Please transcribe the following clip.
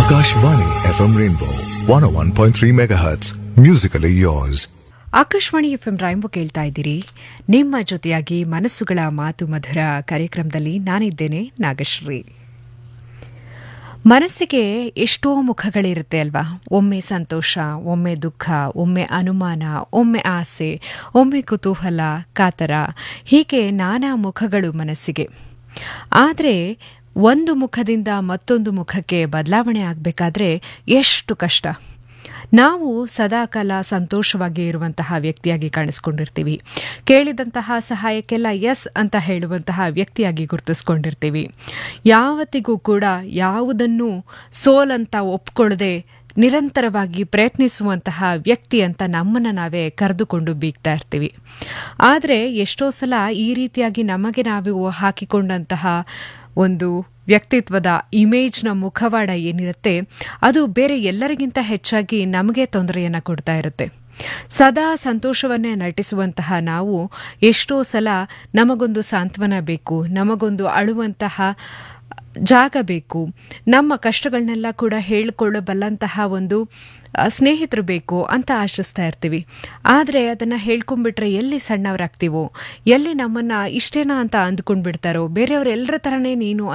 Akashvani FM Rainbow 101.3 MHz. Musically yours. Akashvani F M Rainbow ಕೇಳ್ತಾ ಇದ್ದೀರಿ ನಿಮ್ಮ ಜೊತೆಯಾಗಿ ಮನಸ್ಸುಗಳ ಮಾತು ಮಧುರ ಕಾರ್ಯಕ್ರಮದಲ್ಲಿ ನಾನಿದ್ದೇನೆ ನಾಗಶ್ರೀ ಮನಸ್ಸಿಗೆ ಎಷ್ಟೋ ಮುಖಗಳಿರುತ್ತೆ ಅಲ್ವಾ ಒಮ್ಮೆ ಸಂತೋಷ ಒಮ್ಮೆ ದುಃಖ ಒಮ್ಮೆ ಅನುಮಾನ ಒಮ್ಮೆ ಆಸೆ ಒಮ್ಮೆ ಕುತೂಹಲ ಕಾತರ ಹೀಗೆ ನಾನಾ ಮುಖಗಳು ಮನಸ್ಸಿಗೆ ಆದರೆ ಒಂದು ಮುಖದಿಂದ ಮತ್ತೊಂದು ಮುಖಕ್ಕೆ ಬದಲಾವಣೆ ಆಗಬೇಕಾದ್ರೆ ಎಷ್ಟು ಕಷ್ಟ ನಾವು ಸದಾಕಾಲ ಸಂತೋಷವಾಗಿ ಇರುವಂತಹ ವ್ಯಕ್ತಿಯಾಗಿ ಕಾಣಿಸ್ಕೊಂಡಿರ್ತೀವಿ ಕೇಳಿದಂತಹ ಸಹಾಯಕ್ಕೆಲ್ಲ ಎಸ್ ಅಂತ ಹೇಳುವಂತಹ ವ್ಯಕ್ತಿಯಾಗಿ ಗುರುತಿಸ್ಕೊಂಡಿರ್ತೀವಿ ಯಾವತ್ತಿಗೂ ಕೂಡ ಯಾವುದನ್ನು ಸೋಲಂತ ಒಪ್ಕೊಳ್ಳದೆ ನಿರಂತರವಾಗಿ ಪ್ರಯತ್ನಿಸುವಂತಹ ವ್ಯಕ್ತಿ ಅಂತ ನಮ್ಮನ್ನು ನಾವೇ ಕರೆದುಕೊಂಡು ಬೀಗ್ತಾ ಇರ್ತೀವಿ ಆದರೆ ಎಷ್ಟೋ ಸಲ ಈ ರೀತಿಯಾಗಿ ನಮಗೆ ನಾವು ಹಾಕಿಕೊಂಡಂತಹ ಒಂದು ವ್ಯಕ್ತಿತ್ವದ ಇಮೇಜ್ನ ಮುಖವಾಡ ಏನಿರುತ್ತೆ ಅದು ಬೇರೆ ಎಲ್ಲರಿಗಿಂತ ಹೆಚ್ಚಾಗಿ ನಮಗೆ ತೊಂದರೆಯನ್ನು ಕೊಡ್ತಾ ಇರುತ್ತೆ ಸದಾ ಸಂತೋಷವನ್ನೇ ನಟಿಸುವಂತಹ ನಾವು ಎಷ್ಟೋ ಸಲ ನಮಗೊಂದು ಸಾಂತ್ವನ ಬೇಕು ನಮಗೊಂದು ಅಳುವಂತಹ ಜಾಗ ಬೇಕು ನಮ್ಮ ಕಷ್ಟಗಳನ್ನೆಲ್ಲ ಕೂಡ ಹೇಳಿಕೊಳ್ಳಬಲ್ಲಂತಹ ಒಂದು ಸ್ನೇಹಿತರು ಬೇಕು ಅಂತ ಆಶಿಸ್ತಾ ಇರ್ತೀವಿ ಆದರೆ ಅದನ್ನು ಹೇಳ್ಕೊಂಡ್ಬಿಟ್ರೆ ಎಲ್ಲಿ ಸಣ್ಣವರಾಗ್ತೀವೋ ಎಲ್ಲಿ ನಮ್ಮನ್ನು ಇಷ್ಟೇನಾ ಅಂತ ಅಂದ್ಕೊಂಡ್ಬಿಡ್ತಾರೋ ಬೇರೆಯವರೆಲ್ಲರ ಥರನೇ ನೀನು